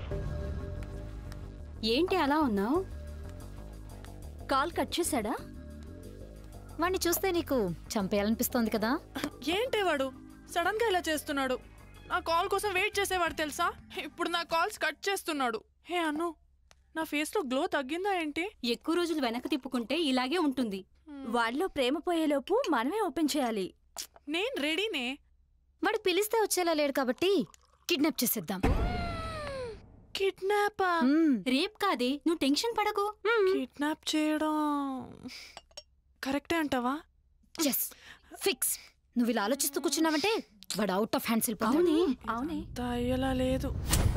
ఏంటి అలా ఉన్నావు కాల్ కట్ చేశాడా వాణ్ణి చూస్తే నీకు చంపేయాలనిపిస్తోంది కదా ఏంటే వాడు సడన్ గా ఇలా చేస్తున్నాడు నా కాల్ కోసం వెయిట్ చేసేవాడు తెలుసా ఇప్పుడు నా కాల్స్ కట్ చేస్తున్నాడు హే అను నా ఫేస్ లో గ్లో తగ్గిందా ఏంటి ఎక్కువ రోజులు వెనక్కి తిప్పుకుంటే ఇలాగే ఉంటుంది వాళ్ళలో ప్రేమ పోయేలోపు మనమే ఓపెన్ చేయాలి నేను రెడీనే వాడు పిలిస్తే వచ్చేలా లేడు కాబట్టి కిడ్నాప్ చేసేద్దాం కిడ్నాపా మ్మ్. రేప్ కాదే నువ్వు టెన్షన్ పడకు కిడ్నాప్ చేయడం కరెక్టే అంటావా ఎస్ ఫిక్స్ నువ్వు ఇలా ఆలోచిస్తూ కూర్చున్నావంటే వాడు అవుట్ ఆఫ్ హ్యాండ్స్ వెళ్ళిపోతాడు అవునే అవునే అయ్యేలా లేదు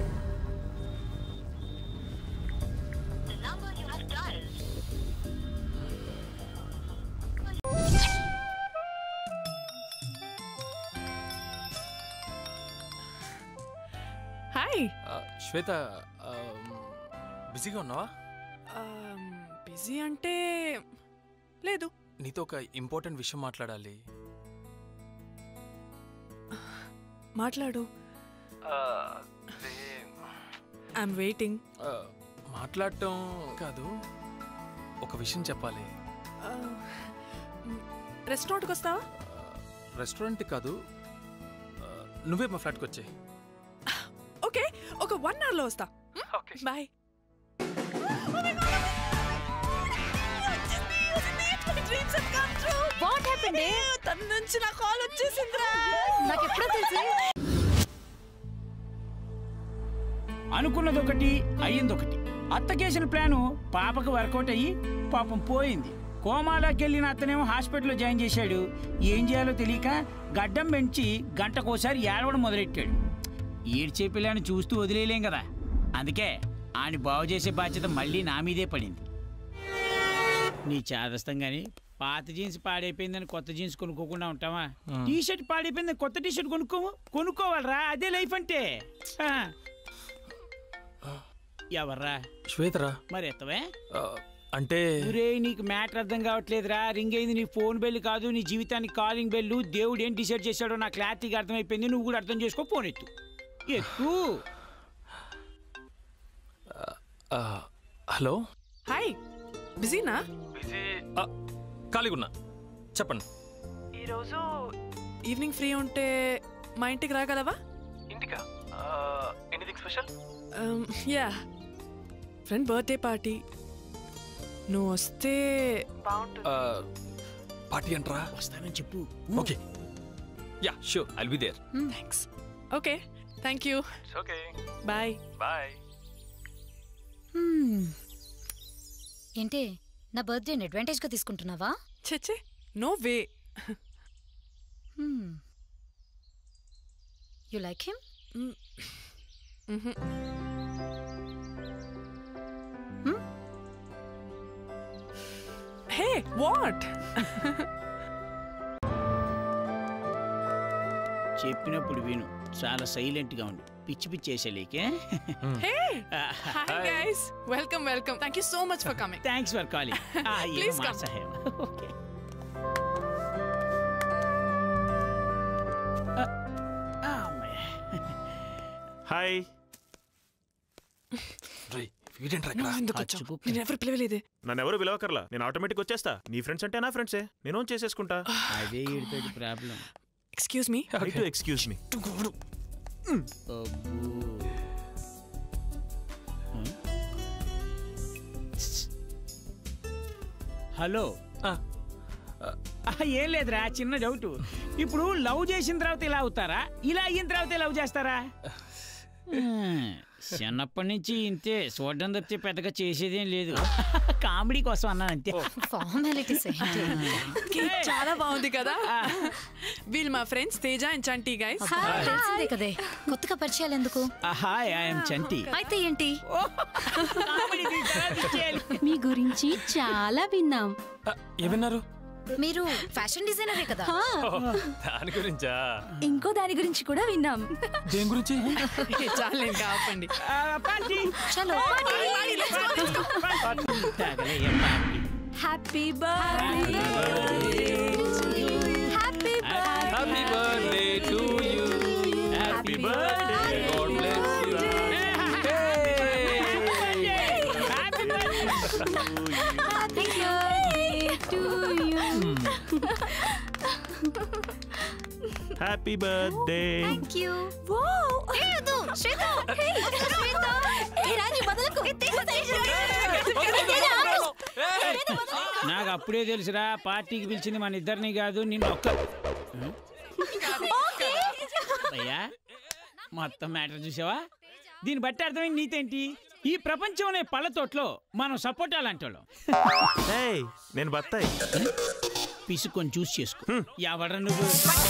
హాయ్ ఆ, శ్వేత ఆ, బిజీగా ఉన్నావా బిజీ అంటే లేదు నీతో ఒక ఇంపార్టెంట్ విషయం మాట్లాడాలి మాట్లాడు ఐఎమ్ వెయిటింగ్ ఆ, మాట్లాడటం కాదు ఒక విషయం చెప్పాలి రెస్టారెంట్కి వస్తావా ఆ, రెస్టారెంట్ కాదు ఆ, నువ్వే మా ఫ్లాట్కి వచ్చాయి ఓకే ఒక వన్ అవర్లో వస్తా బాయ్ వాట్ హ్యాపెండ్ తన నుంచి నా కాల్ వచ్చేసిందిరా నాకు ఎప్పుడో తెలిసి అనుకున్నది ఒకటి అయ్యిందొకటి అత్తకేసిన ప్లాను పాపకు వర్కౌట్ అయ్యి పాపం పోయింది కోమాలోకి వెళ్ళిన అతనేమో హాస్పిటల్లో జాయిన్ చేశాడు ఏం చేయాలో తెలియక గడ్డం పెంచి గంటకోసారి ఏడవడం మొదలెట్టాడు ఏడ్చే పిల్లని చూస్తూ వదిలేయలేం కదా అందుకే ఆని బాగు చేసే బాధ్యత మళ్ళీ నా మీదే పడింది నీ చాదస్తం గాని పాత జీన్స్ పాడైపోయిందని కొత్త జీన్స్ కొనుక్కోకుండా ఉంటావా టీ షర్ట్ పాడైపోయిందని కొత్త టీ షర్ట్ కొనుక్కోము కొనుక్కోవాలరా అదే లైఫ్ అంటే ఆ. ఎవర్రా శ్వేతరా మరి ఎత్తవే ఆ, అంటే ఊరే నీకు మ్యాటర్ అర్థం కావట్లేదురా రింగ్ అయింది నీ ఫోన్ బెల్ కాదు నీ జీవితానికి కాలింగ్ బెల్ దేవుడు ఏం డిసైడ్ చేశాడో నాకు క్లారిటీగా అర్థమైపోయింది నువ్వు కూడా అర్థం చేసుకో ఫోన్ ఎత్తు ఎత్తు ఆ, హలో హాయ్ బిజీనా ఆ, ఖాళీగా ఉన్నా చెప్పండి ఈరోజు ఈవినింగ్ ఫ్రీ ఉంటే మా ఇంటికి రాగలవా ఇంటికా anything special ya friend birthday party నువ్వు వస్తే బాగుంటుంది పార్టీ అంటారా వస్తానని చెప్పు okay ya sure I'll be there thanks okay thank you okay bye bye hmm. ఏంటి నా బర్త్డేని అడ్వాంటేజ్గా తీసుకుంటున్నావా చచ్చే no way you like him hey what చెప్పినప్పుడు విను చాలా సైలెంట్ గా ఉండు పిచ్చి పిచ్చి చేసేలేకే hey hi guys welcome welcome thank you so much for coming thanks for calling Please come. Okay hi రేయ్ వీడేంట్రా ఇక్కడ ఎందుకు వచ్చావు నేను ఎవరు పిలవలేదే నన్ను ఎవరు పిలవకర్లా నేను ఆటోమేటిక్ వచ్చేస్తా నీ ఫ్రెండ్స్ అంటే నా ఫ్రెండ్సే నేను ఓన్ చేసేసుకుంటా అదే ఈడితోటి problem excuse me excuse me hello ఆ, ఆ, ఏం లేదురా చిన్న డౌట్ ఇప్పుడు లవ్ చేసిన తర్వాత ఇలా అవుతారా ఇలా అయిన తర్వాత లవ్ చేస్తారా హ్మ్, చిన్నప్పటి నుంచి ఇంతే చూడడం తప్పితే పెద్దగా చేసేదేం లేదు కామెడీ కోసం అన్నాను అంతే ఫార్మాలిటీస్ చాలా బాగుంది కదా వీళ్ళు మా friends Teja and Chanti guys తెలిసిందే కదే కొత్తగా పరిచయాలు ఎందుకు హాయ్ ఐఎమ్ చంటి అయితే ఏంటి కామెడీ తీస్తారా? తీసేయాలి. మీ గురించి చాలా విన్నాం ఆ, ఏమన్నారు మీరు ఫ్యాషన్ డిజైనరే కదా దాని గురించా ఇంకో దాని గురించి కూడా విన్నాం దేని గురించి చాలా ఇంకా ఆపండి ఆ, పార్టీ చలో తాగలే, ఏం party? Happy birthday happy happy birthday to you happy birthday God bless you happy birthday thank you నాకు అప్పుడే తెలుసురా పార్టీకి పిలిచింది మన ఇద్దరిని కాదు నిన్ను ఒక్క అయ్యా మొత్తం మ్యాటర్ చూసావా దీన్ని బట్టి అర్థమైంది నీతేంటి ఈ ప్రపంచంలో పళ్ళ తోటలో మనం సపోటా లాంటి వాళ్ళం ఏయ్ నేను బత్తాయి పిసుకొని చూసి చేసుకో ఎవడ నువ్వు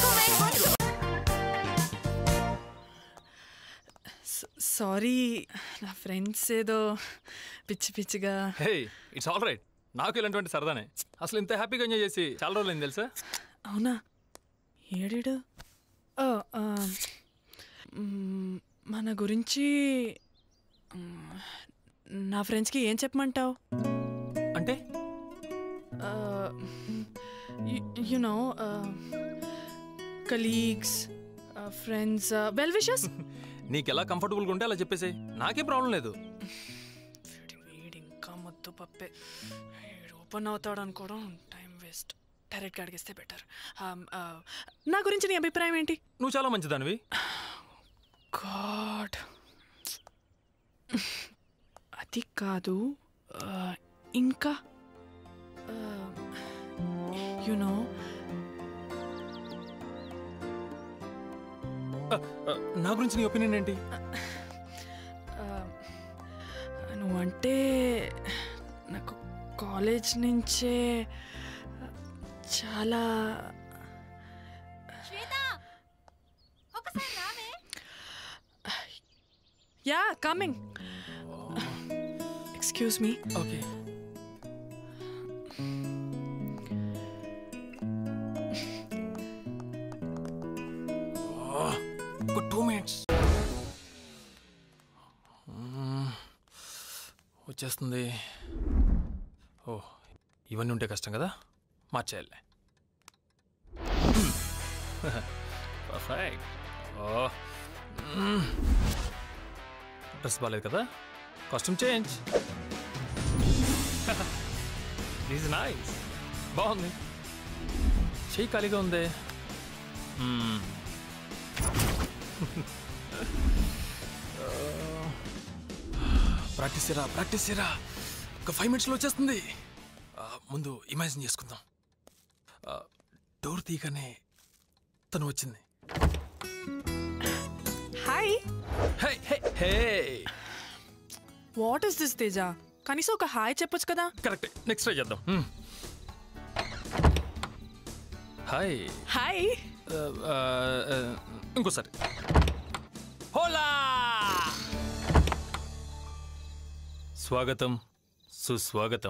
సారీ నా ఫ్రెండ్స్ ఏదో పిచ్చి పిచ్చిగా హే ఇట్స్ ఆల్ రైట్ నాకు ఇలాంటి సరదానే అసలు ఇంత హ్యాపీగా ఎంజాయ్ చేసి చాలా రోజులైంది తెలుసా అవునా ఏడేడు ఓ, ఆ, మ్, మన గురించి మ్, నా ఫ్రెండ్స్కి ఏం చెప్పమంటావు అంటే you know colleagues friends well wishes నీకు ఎలా కంఫర్టబుల్గా ఉంటే అలా చెప్పేసి నాకే ప్రాబ్లం లేదు వీడి ఇంకా మొద్దు పప్పే వీడు ఓపెన్ అవుతాడు అనుకోవడం టైం వేస్ట్ డైరెక్ట్గా అడిగిస్తే బెటర్ నా గురించి నీ అభిప్రాయం ఏంటి నువ్వు చాలా మంచిదానివి గాడ్ అది కాదు ఆ, ఇంకా యునో ఆ, నా గురించి నీ ఒపీనియన్ ఏంటి నువ్వంటే నాకు కాలేజ్ నుంచే చాలా ya coming excuse me okay ఒక టూ మినిట్స్ వచ్చేస్తుంది ఓ ఇవన్నీ ఉంటే కష్టం కదా మార్చేయాలి పర్ఫెక్ట్ ఓ డ్రెస్ బాగాలేదు కదా కాస్ట్యూమ్ చేంజ్ దిస్ నైస్ బాగుంది చెయ్యి ఖాళీగా ఉంది మ్మ్. ప్రాక్టీస్ చేయరా ప్రాక్టీస్ చేయరా ఒక ఫైవ్ మినిట్స్లో వచ్చేస్తుంది ఆ, ముందు ఇమాజిన్ చేసుకుందాం ఆ, డోర్ తీయగానే తను వచ్చింది hi hey hey hey what is this Teja కనీసం ఒక హాయ్ చెప్పొచ్చు కదా కరెక్ట్ నెక్స్ట్ ట్రై చేద్దాం మ్మ్. హాయ్ హాయ్ ఆ, ఆ, ఆ, ఇంకోసారి హోలా స్వాగతం సుస్వాగతం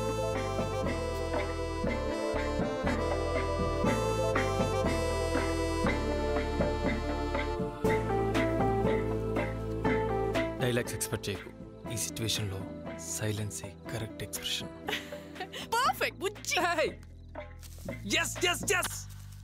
డైలాగ్స్ ఎక్స్పెక్ట్ చేయకు ఈ సిచ్యువేషన్లో సైలెన్స్ కరెక్ట్ ఎక్స్ప్రెషన్ పర్ఫెక్ట్ బుజ్జి ఎస్ ఎస్ ఎస్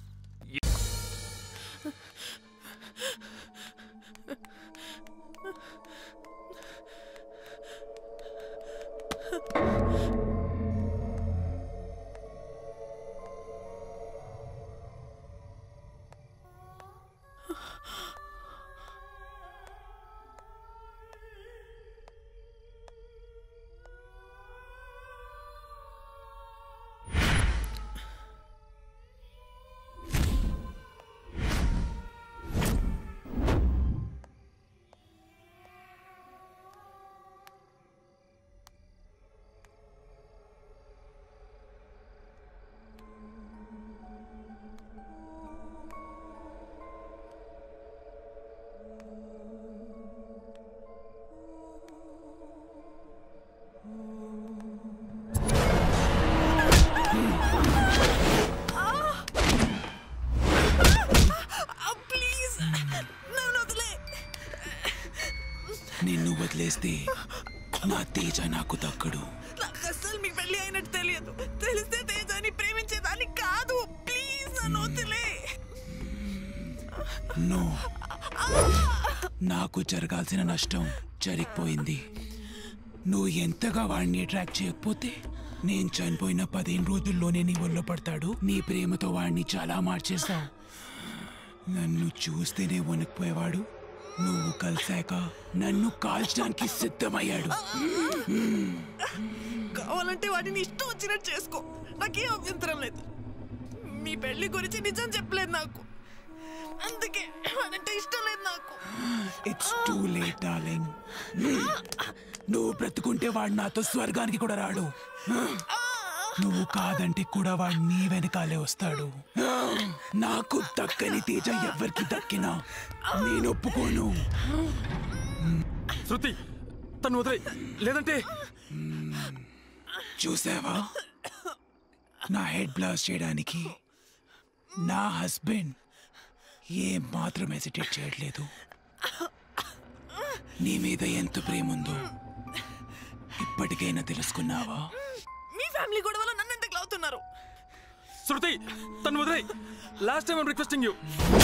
ప్లీజ్ నన్ను వదిలే నిన్ను వదిలేస్తే నా తేజ నాకు దక్కడు నాకు అస్సలు మీ పెళ్లి అయినట్టు తెలియదు తెలిస్తే తేజాని ప్రేమించేదాన్ని కాదు ప్లీజ్ నన్ను వదిలే నో నాకు జరగాల్సిన నష్టం జరిగిపోయింది నువ్వు ఎంతగా వాడిని అట్రాక్ట్ చేయకపోతే నేను చనిపోయిన పదిహేను రోజుల్లోనే నీ ఒళ్ళో పడతాడు నీ ప్రేమతో వాడిని చాలా మార్చేస్తావు నన్ను చూస్తేనే వణికిపోయేవాడు నువ్వు కలిసాక నన్ను కాల్చడానికి సిద్ధమయ్యాడు కావాలంటే వాడిని ఇష్టం వచ్చినట్టు చేసుకో నాకేం అభ్యంతరం లేదు మీ పెళ్లి గురించి నిజం చెప్పలేదు నాకు అందుకే వాడంటే ఇష్టం లేదు నాకు ఇట్స్ టూ లేట్ డార్లింగ్ నువ్వు బ్రతుకుంటే వాడు నాతో స్వర్గానికి కూడా రాడు నువ్వు కాదంటే కూడా వాడు నీ వెనకాలే వస్తాడు నాకు దక్కని తేజ ఎవరికి దక్కినా నేను ఒప్పుకోను శృతి తను వదిలే లేదంటే చూసావా నా హెడ్ బ్లాస్ట్ చేయడానికి నా హస్బెండ్ ఏం మాత్రం హెసిటేట్ చేయట్లేదు నీ మీద ఎంత ప్రేమ ఉందో ఇప్పటికైనా తెలుసుకున్నావా మీ ఫ్యామిలీ గొడవలో నన్ను ఎందుకు లావుతున్నారు శృతి తను వదిలే last time I'm requesting you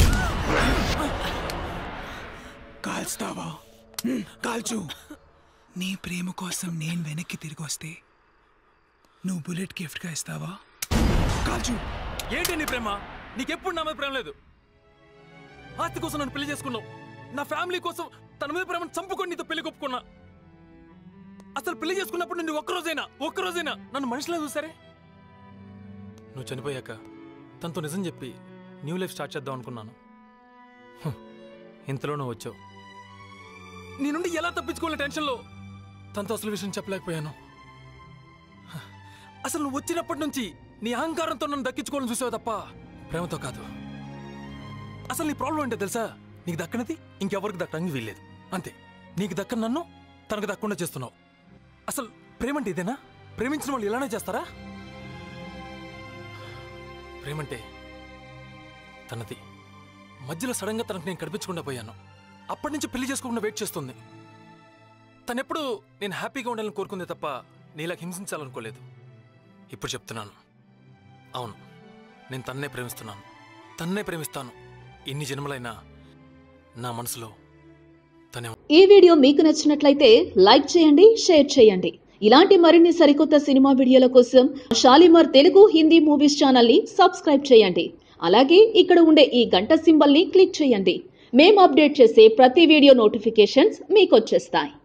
కాల్స్తావా హ్మ్, కాల్చు నీ ప్రేమ కోసం నేను వెనక్కి తిరిగి వస్తే నువ్వు బుల్లెట్ గిఫ్ట్గా ఇస్తావా కాల్చు ఏంటి నీ ప్రేమ నీకెప్పుడు నా మీద ప్రేమ లేదు ఆస్తి కోసం నన్ను పెళ్లి చేసుకున్నావు నా ఫ్యామిలీ కోసం తన మీద ప్రేమను చంపుకొని నీతో పెళ్లి కొప్పుకున్నా అసలు పెళ్లి చేసుకున్నప్పుడు నుండి ఒక్కరోజైనా ఒక్కరోజైనా నన్ను మనిషిలా చూసారే నువ్వు చనిపోయాక తనతో నిజం చెప్పి న్యూ లైఫ్ స్టార్ట్ చేద్దాం అనుకున్నాను హ్మ్. ఇంతలో నువ్వు వచ్చావు నీ నుండి ఎలా తప్పించుకోవాలి టెన్షన్లో తనతో అసలు విషయం చెప్పలేకపోయాను హ. అసలు నువ్వు వచ్చినప్పటి నుంచి నీ అహంకారంతో నన్ను దక్కించుకోవాలని చూసావు తప్ప ప్రేమతో కాదు అసలు నీ ప్రాబ్లం ఏంటో తెలుసా నీకు దక్కనిది ఇంకెవరికి దక్కడానికి వీల్లేదు అంతే నీకు దక్కని నన్ను తనకు దక్కకుండా చేస్తున్నావు అసలు ప్రేమంటే ఇదేనా ప్రేమించిన వాళ్ళు ఇలానే చేస్తారా ప్రేమంటే తనది మధ్యలో సడన్గా తనకు నేను కనిపించకుండా పోయాను అప్పటి నుంచి పెళ్లి చేసుకోకుండా వెయిట్ చేస్తుంది తనెప్పుడు నేను హ్యాపీగా ఉండాలని కోరుకుందే తప్ప నీలా హింసించాలనుకోలేదు ఇప్పుడు చెప్తున్నాను అవును నేను తన్నే ప్రేమిస్తున్నాను తన్నే ప్రేమిస్తాను ఎన్ని జన్మలైనా నా మనసులో తనే ఈ వీడియో మీకు నచ్చినట్లయితే లైక్ చేయండి షేర్ చేయండి ఇలాంటి మరిన్ని సరికొత్త సినిమా వీడియోల కోసం షాలిమార్ తెలుగు హిందీ మూవీస్ ఛానల్ ని సబ్స్క్రైబ్ చేయండి అలాగే ఇక్కడ ఉండే ఈ గంట సింబల్ ని క్లిక్ చేయండి మేము అప్డేట్ చేసే ప్రతి వీడియో నోటిఫికేషన్స్ మీకు వచ్చేస్తాయి